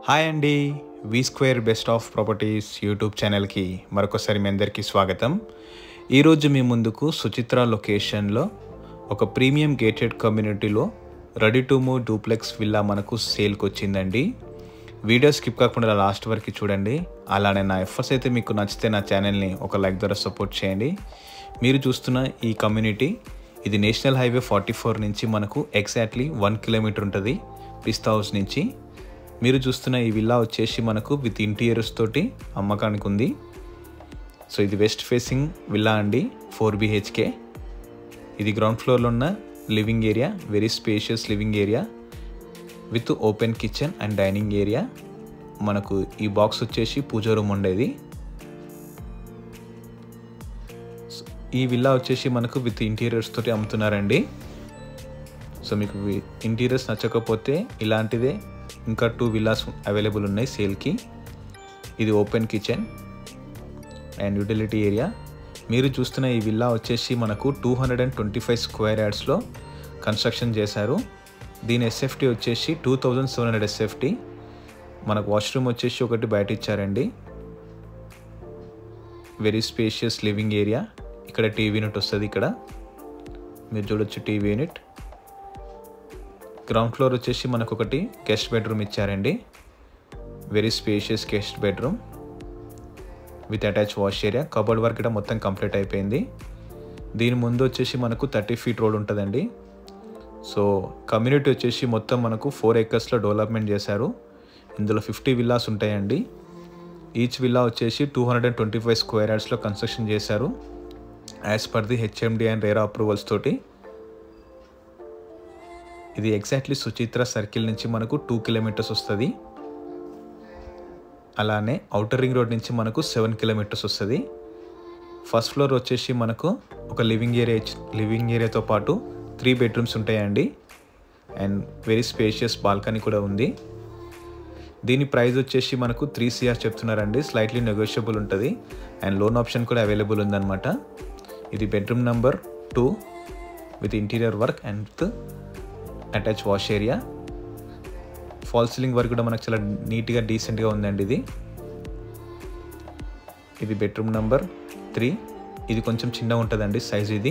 hi అండి V square best of properties YouTube ఛానల్కి మరొకసారి మీ అందరికీ స్వాగతం ఈరోజు మీ ముందుకు సుచిత్ర లొకేషన్లో ఒక ప్రీమియం గేటెడ్ కమ్యూనిటీలో ready to move duplex villa మనకు సేల్కి వచ్చిందండి వీడియో స్కిప్ కాకుండా లాస్ట్ వరకు చూడండి అలానే నా ఎఫర్ట్స్ అయితే మీకు నచ్చితే నా ఛానల్ని ఒక లైక్ ద్వారా సపోర్ట్ చేయండి మీరు చూస్తున్న ఈ కమ్యూనిటీ ఇది నేషనల్ హైవే ఫార్టీ ఫోర్ నుంచి మనకు ఎగ్జాక్ట్లీ వన్ కిలోమీటర్ ఉంటుంది పిస్తా హౌస్ నుంచి మీరు చూస్తున్న ఈ విల్లా వచ్చేసి మనకు విత్ ఇంటీరియర్స్ తోటి అమ్మకానికి ఉంది సో ఇది వెస్ట్ ఫేసింగ్ విల్లా అండి ఫోర్ బిహెచ్కే ఇది గ్రౌండ్ ఫ్లోర్లో ఉన్న living area very spacious living area with open kitchen and dining area మనకు ఈ బాక్స్ వచ్చేసి పూజ రూమ్ ఉండేది ఈ విల్లా వచ్చేసి మనకు విత్ ఇంటీరియర్స్ తోటి అమ్ముతున్నారండి సో మీకు ఇంటీరియర్స్ నచ్చకపోతే ఇలాంటిదే ఇంకా టూ విల్లాస్ అవైలబుల్ ఉన్నాయి సేల్కి ఇది open kitchen and utility area మీరు చూస్తున్న ఈ విల్లా వచ్చేసి మనకు two hundred and twenty five square యార్డ్స్లో కన్స్ట్రక్షన్ చేశారు దీని ఎస్ఎఫ్టీ వచ్చేసి two thousand seven hundred SFT మనకు వాష్రూమ్ వచ్చేసి ఒకటి బయట ఇచ్చారండి వెరీ స్పేషియస్ లివింగ్ ఏరియా ఇక్కడ టీవీ యూనిట్ వస్తుంది ఇక్కడ మీరు చూడొచ్చు టీవీ యూనిట్ గ్రౌండ్ ఫ్లోర్ వచ్చేసి మనకు ఒకటి గెస్ట్ బెడ్రూమ్ ఇచ్చారండి very spacious guest bedroom with attach wash area cupboard work కూడా మొత్తం కంప్లీట్ అయిపోయింది దీని ముందు వచ్చేసి మనకు థర్టీ ఫీట్ రోడ్ ఉంటుందండి సో కమ్యూనిటీ వచ్చేసి మొత్తం మనకు ఫోర్ ఏకర్స్లో డెవలప్మెంట్ చేశారు ఇందులో ఫిఫ్టీ విల్లాస్ ఉంటాయండి ఈచ్ విల్లా వచ్చేసి two hundred and twenty five square యార్డ్స్లో కన్స్ట్రక్షన్ చేశారు as per the HMD and RERA approvals తోటి ఇది ఎగ్జాక్ట్లీ సుచిత్ర సర్కిల్ నుంచి మనకు టూ కిలోమీటర్స్ వస్తుంది అలానే అవుటర్ రింగ్ రోడ్ నుంచి మనకు సెవెన్ కిలోమీటర్స్ వస్తుంది ఫస్ట్ ఫ్లోర్ వచ్చేసి మనకు ఒక లివింగ్ ఏరియా లివింగ్ ఏరియాతో పాటు త్రీ బెడ్రూమ్స్ ఉంటాయండి అండ్ వెరీ స్పేషియస్ బాల్కనీ కూడా ఉంది దీని ప్రైస్ వచ్చేసి మనకు త్రీ సిఆర్ చెప్తున్నారండి స్లైట్లీ నెగోషియబుల్ ఉంటుంది అండ్ లోన్ ఆప్షన్ కూడా అవైలబుల్ ఉందన్నమాట ఇది bedroom number two with interior work and with attach wash area fall ceiling work కూడా మనకు చాలా నీట్గా డీసెంట్గా ఉందండి ఇది ఇది బెడ్రూమ్ నెంబర్ త్రీ ఇది కొంచెం చిన్నగా ఉంటుందండి సైజ్ ఇది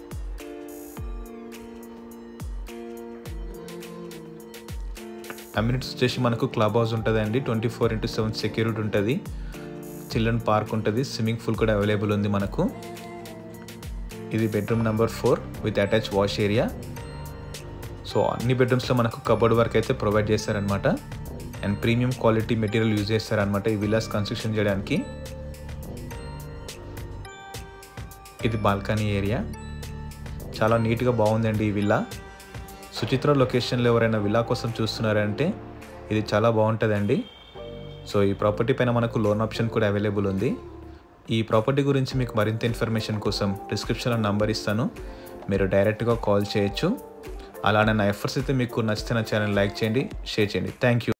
అమ్యూనిటీస్ వచ్చేసి మనకు క్లబ్ హౌస్ ఉంటుందండి twenty four into seven security ఉంటుంది చిల్డ్రన్ పార్క్ ఉంటుంది స్విమ్మింగ్ పూల్ కూడా అవైలబుల్ ఉంది మనకు ఇది bedroom number four with attach wash area so అన్ని బెడ్రూమ్స్లో మనకు కబోర్డ్ వర్క్ అయితే ప్రొవైడ్ చేస్తారనమాట and premium quality material use చేస్తారనమాట ఈ విల్లాస్ కన్స్ట్రక్షన్ చేయడానికి ఇది బాల్కనీ ఏరియా చాలా నీట్గా బాగుందండి ఈ విల్లా సుచిత్ర లొకేషన్లో ఎవరైనా విల్లా కోసం చూస్తున్నారంటే ఇది చాలా బాగుంటుందండి సో ఈ ప్రాపర్టీ పైన మనకు లోన్ ఆప్షన్ కూడా అవైలబుల్ ఉంది ఈ ప్రాపర్టీ గురించి మీకు మరింత ఇన్ఫర్మేషన్ కోసం డిస్క్రిప్షన్లో నంబర్ ఇస్తాను మీరు డైరెక్ట్గా కాల్ చేయొచ్చు అలానే నా ఎఫర్ట్స్ అయితే మీకు నచ్చితే నా ఛానల్ లైక్ చేయండి షేర్ చేయండి థ్యాంక్ యూ